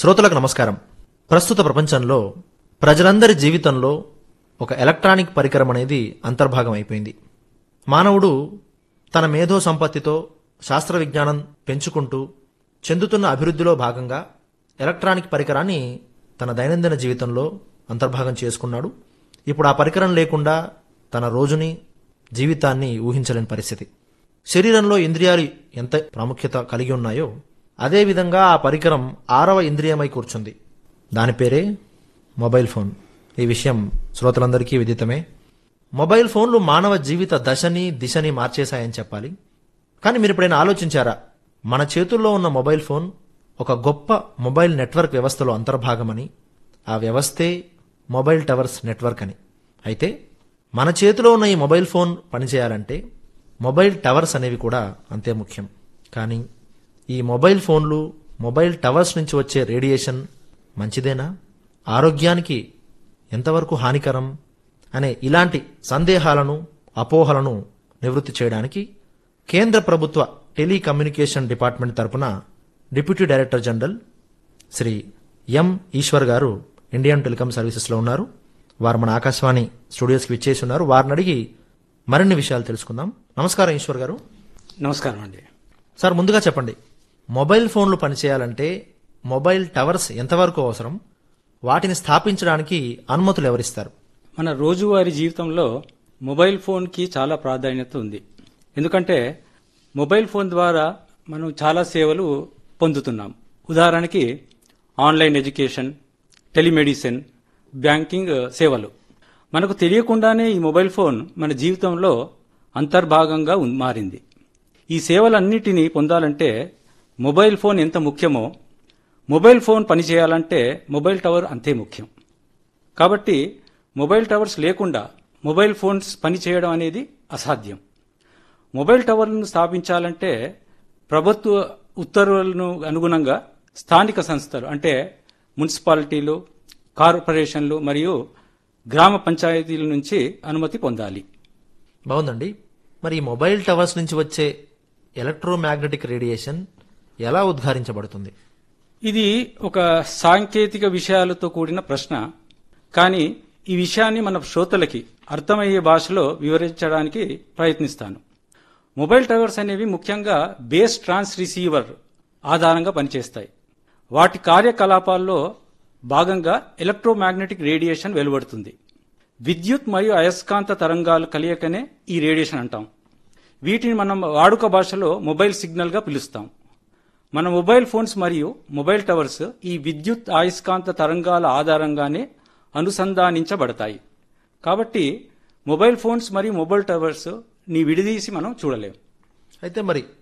శ్రోతలకు నమస్కారం ప్రస్తుత ప్రపంచంలో ప్రజలందరి జీవితంలో ఒక ఎలక్ట్రానిక్ పరికరం అనేది అంతర్భాగం అయిపోయింది మానవుడు తన మేధో సంపత్తితో శాస్త్ర విజ్ఞానం పెంచుకుంటూ చెందుతున్న అభివృద్ధిలో భాగంగా ఎలక్ట్రానిక్ పరికరాన్ని తన దైనందిన జీవితంలో అంతర్భాగం చేసుకున్నాడు ఇప్పుడు ఆ పరికరం లేకుండా తన రోజుని జీవితాన్ని ఊహించలేని పరిస్థితి శరీరంలో ఇంద్రియాలు ఎంత ప్రాముఖ్యత కలిగి ఉన్నాయో అదేవిధంగా ఆ పరికరం ఆరవ ఇంద్రియమై కూర్చుంది దాని పేరే మొబైల్ ఫోన్ ఈ విషయం శ్రోతలందరికీ విదితమే మొబైల్ ఫోన్లు మానవ జీవిత దశని దిశని మార్చేశాయని చెప్పాలి కానీ మీరు ఎప్పుడైనా ఆలోచించారా మన చేతుల్లో ఉన్న మొబైల్ ఫోన్ ఒక గొప్ప మొబైల్ నెట్వర్క్ వ్యవస్థలో అంతర్భాగమని ఆ వ్యవస్థే మొబైల్ టవర్స్ నెట్వర్క్ అని అయితే మన చేతిలో ఉన్న ఈ మొబైల్ ఫోన్ పనిచేయాలంటే మొబైల్ టవర్స్ అనేవి కూడా అంతే ముఖ్యం కానీ ఈ మొబైల్ ఫోన్లు మొబైల్ టవర్స్ నుంచి వచ్చే రేడియేషన్ మంచిదేనా ఆరోగ్యానికి ఎంతవరకు హానికరం అనే ఇలాంటి సందేహాలను అపోహలను నివృత్తి చేయడానికి కేంద్ర ప్రభుత్వ టెలికమ్యూనికేషన్ డిపార్ట్మెంట్ తరపున deputy director general Shri M Eswar గారు ఇండియన్ టెలికాం సర్వీసెస్లో ఉన్నారు వారు మన ఆకాశవాణి స్టూడియోస్కి విచ్చేసి ఉన్నారు వారిని అడిగి మరిన్ని విషయాలు తెలుసుకుందాం నమస్కారం ఈశ్వర్ గారు నమస్కారం అండి సార్ ముందుగా చెప్పండి మొబైల్ ఫోన్లు పనిచేయాలంటే మొబైల్ టవర్స్ ఎంతవరకు అవసరం వాటిని స్థాపించడానికి అనుమతులు ఎవరిస్తారు మన రోజువారీ జీవితంలో మొబైల్ ఫోన్కి చాలా ప్రాధాన్యత ఉంది ఎందుకంటే మొబైల్ ఫోన్ ద్వారా మనం చాలా సేవలు పొందుతున్నాం ఉదాహరణకి ఆన్లైన్ ఎడ్యుకేషన్ టెలిమెడిసిన్ బ్యాంకింగ్ సేవలు మనకు తెలియకుండానే ఈ మొబైల్ ఫోన్ మన జీవితంలో అంతర్భాగంగా ఉన్- మారింది ఈ సేవలన్నిటినీ పొందాలంటే మొబైల్ ఫోన్ ఎంత ముఖ్యమో మొబైల్ ఫోన్ పనిచేయాలంటే మొబైల్ టవర్ అంతే ముఖ్యం కాబట్టి మొబైల్ టవర్స్ లేకుండా మొబైల్ ఫోన్స్ పనిచేయడం అనేది అసాధ్యం మొబైల్ టవర్లను స్థాపించాలంటే ప్రభుత్వ ఉత్తర్వులను అనుగుణంగా స్థానిక సంస్థలు అంటే మున్సిపాలిటీలు కార్పొరేషన్లు మరియు గ్రామ పంచాయతీల నుంచి అనుమతి పొందాలి బాగుందండి మరి ఈ మొబైల్ టవర్స్ నుంచి వచ్చే ఎలక్ట్రోమాగ్నెటిక్ రేడియేషన్ ఎలా ఉద్ఘారించబడుతుంది ఇది ఒక సాంకేతిక విషయాలతో కూడిన ప్రశ్న కానీ ఈ విషయాన్ని మన శ్రోతలకి అర్థమయ్యే భాషలో వివరించడానికి ప్రయత్నిస్తాను మొబైల్ టవర్స్ అనేవి ముఖ్యంగా బేస్ ట్రాన్స్ రిసీవర్ ఆధారంగా పనిచేస్తాయి వాటి కార్యకలాపాల్లో భాగంగా ఎలక్ట్రోమాగ్నెటిక్ రేడియేషన్ వెలువడుతుంది విద్యుత్ మరియు అయస్కాంత తరంగాలు కలియకనే ఈ రేడియేషన్ అంటాం వీటిని మనం వాడుక భాషలో మొబైల్ సిగ్నల్ గా పిలుస్తాం మన మొబైల్ ఫోన్స్ మరియు మొబైల్ టవర్స్ ఈ విద్యుత్ అయస్కాంత తరంగాల ఆధారంగానే అనుసంధానించబడతాయి కాబట్టి మొబైల్ ఫోన్స్ మరియు మొబైల్ టవర్స్ ని విడదీసి మనం చూడలేం అయితే మరి